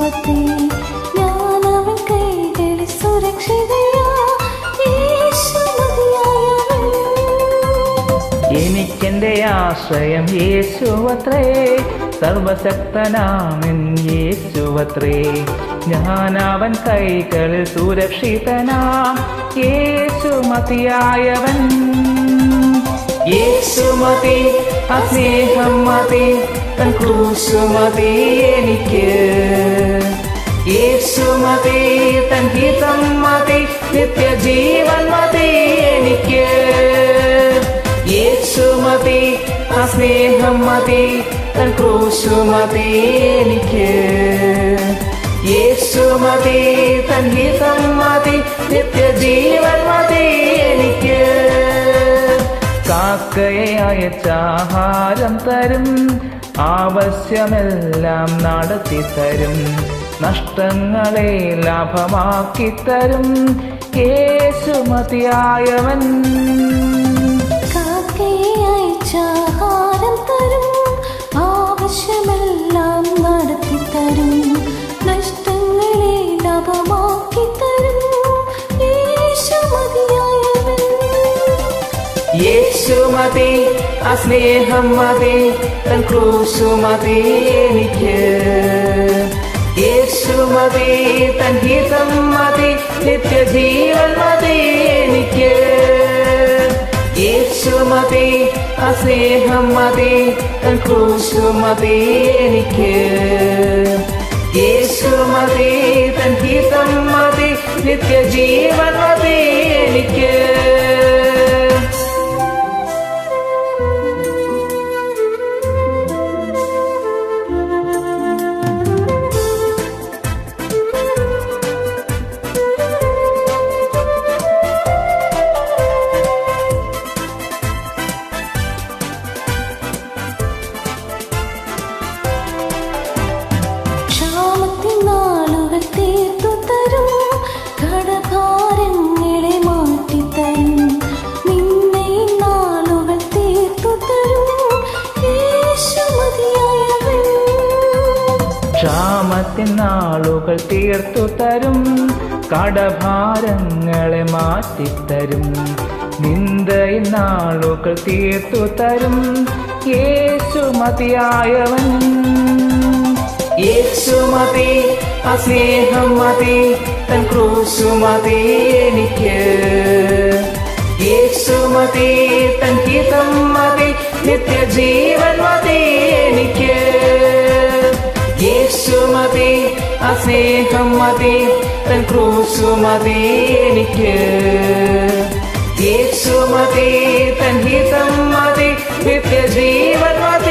മതി ഞാൻ അവൻ കൈകളിൽ സുരക്ഷിതയാ യേശു മതിയായവൻ എനിക്കെന്റെ ആശ്രയം യേശുവത്രേ സർവശക്തനാമൻ യേശുവത്രേ ഞാൻ അവൻ കൈകളിൽ സുരക്ഷിതനാം യേശു മതിയായവൻ യേശു മതി ആ സ്നേഹം മതി തൻ ക്രൂശു മതി എനിക്ക് യേശു മതി തൻ ഗീതം മതി നിത്യജീവൻ മതി എനിക്ക് യേശു മതി ആ സ്നേഹം മതി തൻ ക്രൂശു മതി എനിക്ക് യേശു മതി തൻ ഗീതം മതി നിത്യജീവൻ മതി എനിക്ക് കാക്കയെ അയച്ച ആഹാരം തരും ആവശ്യമെല്ലാം നടത്തി തരും നഷ്ടങ്ങളെ ലാഭമാക്കി തരും യേശു മതിയായവൻ കാക്കയെ അയച്ചാഹാരം തരും ആവശ്യമെല്ലാം നടത്തി തരും നഷ്ടങ്ങളെ ലാഭമാക്കി തരും യേശു മതിയായവൻ യേശു മതി ആ സ്നേഹം മതി തൻ ക്രൂശു മതി എനിക്ക് യേശു മതി തൻ ഗീതം മതി നിത്യജീവൻ മതി എനിക്ക് യേശു മതി ആ സ്നേഹം മതി തൻ ക്രൂശു മതി എനിക്ക് യേശു മതി തൻ ഗീതം മതി നിത്യജീവൻ മതി എനിക്ക് ക്ഷാമത്തിൻ നാളുകൾ തീർത്തു തരും കടഭാരങ്ങളെ മാറ്റിത്തരും നിന്നെ ഈ നാളുകൾ തീർത്തു തരും യേശു മതിയായവൻ ക്ഷാമത്തിൻ നാളുകൾ തീർത്തു തരും കടഭാരങ്ങളെ മാറ്റിത്തരും നിന്ദയിൻ നാളുകൾ തീർത്തു തരും യേശു മതിയായവൻ യേശു മതി ആ സ്നേഹം മതി തൻ ക്രൂശു മതി എനിക്ക് യേശു മതി തൻ ഗീതം മതി നിത്യജീവൻ മതി എനിക്ക് യേശു മതി ആ സ്നേഹം മതി തൻ ക്രൂശു മതി എനിക്ക് യേശു മതി തൻ ഗീതം മതി നിത്യജീവൻ മതി